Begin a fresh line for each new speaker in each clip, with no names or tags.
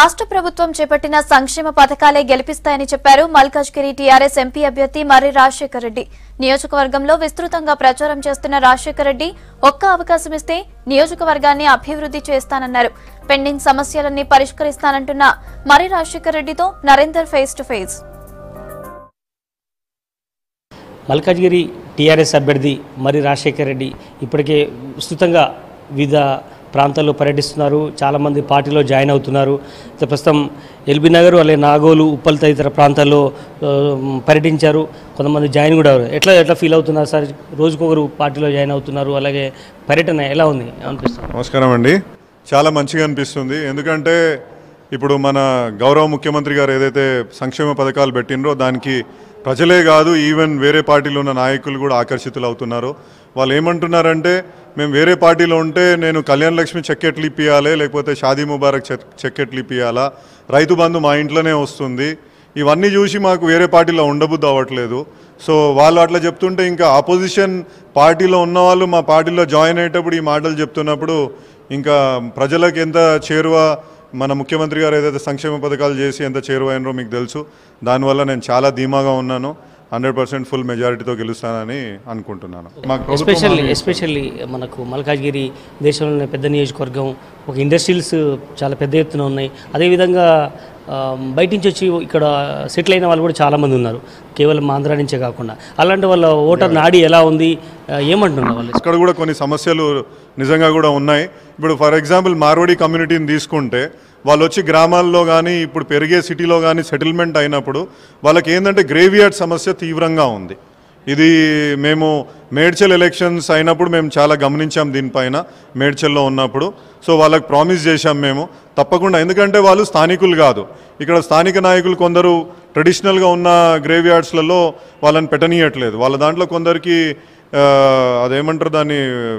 రాష్ట్ర ప్రభుత్వం చేపట్టిన సంక్షేమ పథకాలే గెలిపిస్తాయని చెప్పారు మల్కాజ్గిరి టీఆర్ఎస్ ఎంపీ అభ్యర్థి మర్రి రాజశేఖర్ రెడ్డి నియోజకవర్గంలో విస్తృతంగా ప్రచారం చేస్తున్న రాజశేఖర్ రెడ్డి ఒక్క అవకాశం ఇస్తే నియోజకవర్గాన్ని అభివృద్ధి చేస్తానన్నారు పెండింగ్ సమస్యలన్నీ పరిష్కరిస్తానంటున్న మర్రి రాజశేఖర్ రెడ్డితో Narender face to face
Malkajgiri TRS అభ్యర్థి మరి రాజశేఖర్ రెడ్డి ఇప్పటికే విస్తృతంగా వివిధ ప్రాంతాల్లో పర్యటిస్తున్నారు చాలామంది పార్టీలో జాయిన్ అవుతున్నారు అయితే ప్రస్తుతం ఎల్బీ నగర్ అలాగే నాగోలు ఉప్పల్ తదితర ప్రాంతాల్లో ఆ, పర్యటించారు కొంతమంది జాయిన్ కూడా అయ్యారు ఎట్లా ఎట్లా ఫీల్ అవుతున్నారు సార్ రోజుకొకరు పార్టీలో జాయిన్ అవుతున్నారు అలాగే పర్యటన ఎలా ఉంది అనిపిస్తుంది
నమస్కారం అండి చాలా మంచిగా అనిపిస్తుంది ఎందుకంటే ఇప్పుడు మన గౌరవ ముఖ్యమంత్రి గారు ఏదైతే సంక్షేమ పథకాలు పెట్టినరో దానికి ప్రజలే కాదు ఈవెన్ వేరే పార్టీలో ఉన్న నాయకులు కూడా ఆకర్షితులు అవుతున్నారు వాళ్ళు ఏమంటున్నారంటే మేము వేరే పార్టీలో ఉంటే నేను కళ్యాణ్ లక్ష్మి చెక్ ఎట్లు ఇప్పియాలి లేకపోతే షాదీ ముబారక్ చెక్ చెక్ ఎట్లు ఇప్పియాలా రైతు బంధు మా ఇంట్లోనే వస్తుంది ఇవన్నీ చూసి మాకు వేరే పార్టీలో ఉండబుద్ధి అవ్వట్లేదు సో వాళ్ళు అట్లా చెప్తుంటే ఇంకా ఆపోజిషన్ పార్టీలో ఉన్న వాళ్ళు మా పార్టీలో జాయిన్ అయ్యేటప్పుడు ఈ మాటలు చెప్తున్నప్పుడు ఇంకా ప్రజలకు ఎంత చేరువ మన ముఖ్యమంత్రి గారు ఏదైతే సంక్షేమ పథకాలు చేసి ఎంత చేరువైనరో మీకు తెలుసు దానివల్ల నేను చాలా ధీమాగా ఉన్నాను హండ్రెడ్ పర్సెంట్ ఫుల్ మెజారిటీతో గెలుస్తానని అనుకుంటున్నాను మాకు ప్రభుత్వం
ఎస్పెషల్లీ ఎస్పెషల్లీ మనకు మల్కాజ్గిరి దేశంలోనే పెద్ద నియోజకవర్గం ఒక ఇండస్ట్రీస్ చాలా పెద్ద ఎత్తున ఉన్నాయి అదేవిధంగా ఆ, బయట నుంచి వచ్చి ఇక్కడ సెటిల్ అయిన వాళ్ళు కూడా చాలామంది ఉన్నారు కేవలం ఆంధ్ర నుంచే కాకుండా అలాంటి వాళ్ళ ఓటర్ నాడి ఎలా ఉంది ఆ, ఏమంటున్నారు వాళ్ళు
అక్కడ కూడా కొన్ని సమస్యలు నిజంగా కూడా ఉన్నాయి ఇప్పుడు ఫర్ ఎగ్జాంపుల్ మార్వాడి కమ్యూనిటీని తీసుకుంటే వాళ్ళు వచ్చి గ్రామాల్లో కానీ ఇప్పుడు పెరిగే సిటీలో కానీ సెటిల్మెంట్ అయినప్పుడు వాళ్ళకి ఏంటంటే గ్రేవియార్డ్ సమస్య తీవ్రంగా ఉంది ఇది మేము మేడ్చల్ ఎలక్షన్స్ అయినప్పుడు మేము చాలా గమనించాం దీనిపైన మేడ్చల్లో ఉన్నప్పుడు సో వాళ్ళకి ప్రామిస్ చేశాం మేము తప్పకుండా ఎందుకంటే వాళ్ళు స్థానికులు కాదు ఇక్కడ స్థానిక నాయకులు కొందరు ట్రెడిషనల్గా ఉన్న గ్రేవ్యార్డ్స్లలో వాళ్ళని పెట్టనీయట్లేదు వాళ్ళ దాంట్లో కొందరికి ఆ, అదేమంటారు దాన్ని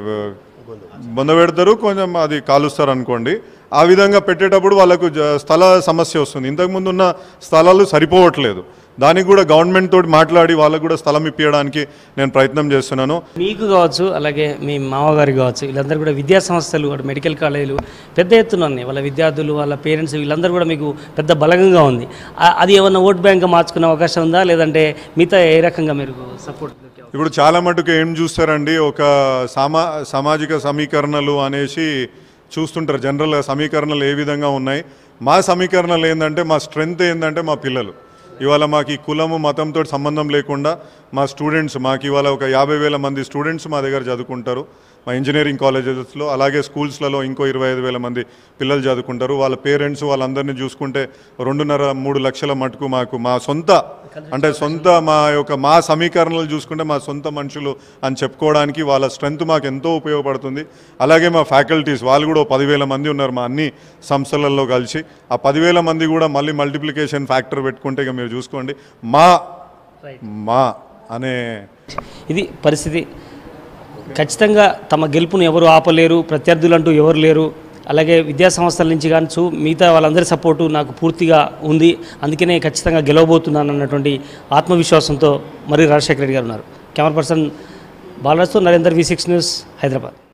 బొంద పెడతారు కొంచెం అది కాలుస్తారు అనుకోండి ఆ విధంగా పెట్టేటప్పుడు వాళ్ళకు జ- స్థల సమస్య వస్తుంది ఇంతకుముందు ఉన్న స్థలాలు సరిపోవట్లేదు దానికి కూడా గవర్నమెంట్ తోటి మాట్లాడి వాళ్ళకు కూడా స్థలం ఇప్పించడానికి నేను ప్రయత్నం చేస్తున్నాను
మీకు కావచ్చు అలాగే మీ మామగారికి కావచ్చు వీళ్ళందరూ కూడా విద్యా సంస్థలు అటు మెడికల్ కాలేజీలు పెద్ద ఎత్తున ఉన్నాయి వాళ్ళ విద్యార్థులు వాళ్ళ పేరెంట్స్ వీళ్ళందరూ కూడా మీకు పెద్ద బలంగా ఉంది ఆ- అది ఏమన్నా ఓట్ బ్యాంక్గా మార్చుకునే అవకాశం ఉందా లేదంటే మిగతా ఏ రకంగా మీరు సపోర్ట్
ఇప్పుడు చాలా మటుకు ఏం చూస్తారండి ఒక సామా సామాజిక సమీకరణలు అనేసి చూస్తుంటారు జనరల్ సమీకరణలు ఏ విధంగా ఉన్నాయి మా సమీకరణలు ఏంటంటే మా స్ట్రెంగ్త్ ఏంటంటే మా పిల్లలు ఇవాళ మాకు ఈ కులము మతంతో సంబంధం లేకుండా మా స్టూడెంట్స్ మాకు ఇవాళ ఒక యాభై వేల మంది స్టూడెంట్స్ మా దగ్గర చదువుకుంటారు మా ఇంజనీరింగ్ కాలేజెస్లో అలాగే స్కూల్స్లలో ఇంకో ఇరవై ఐదు వేల మంది పిల్లలు చదువుకుంటారు వాళ్ళ పేరెంట్స్ వాళ్ళందరినీ చూసుకుంటే రెండున్నర మూడు లక్షల మటుకు మాకు మా సొంత అంటే సొంత మా యొక్క మా సమీకరణలు చూసుకుంటే మా సొంత మనుషులు అని చెప్పుకోవడానికి వాళ్ళ స్ట్రెంగ్త్ మాకు ఎంతో ఉపయోగపడుతుంది అలాగే మా ఫ్యాకల్టీస్ వాళ్ళు కూడా ఓ పదివేల మంది ఉన్నారు మా అన్ని సంస్థలలో కలిసి ఆ పదివేల మంది కూడా మళ్ళీ మల్టిప్లికేషన్ ఫ్యాక్టర్ పెట్టుకుంటే ఇక మీరు చూసుకోండి మా మా అనే
ఇది పరిస్థితి ఖచ్చితంగా తమ గెలుపును ఎవరు ఆపలేరు ప్రత్యర్థులు అంటూ ఎవరు లేరు అలాగే విద్యా సంస్థల నుంచి కానీ చూ మిగతా వాళ్ళందరి సపోర్టు నాకు పూర్తిగా ఉంది అందుకనే ఖచ్చితంగా గెలవబోతున్నాను అన్నటువంటి ఆత్మవిశ్వాసంతో మరి రాజశేఖర రెడ్డి గారు ఉన్నారు కెమెరా పర్సన్ బాలరాజుతో Narender V six news Hyderabad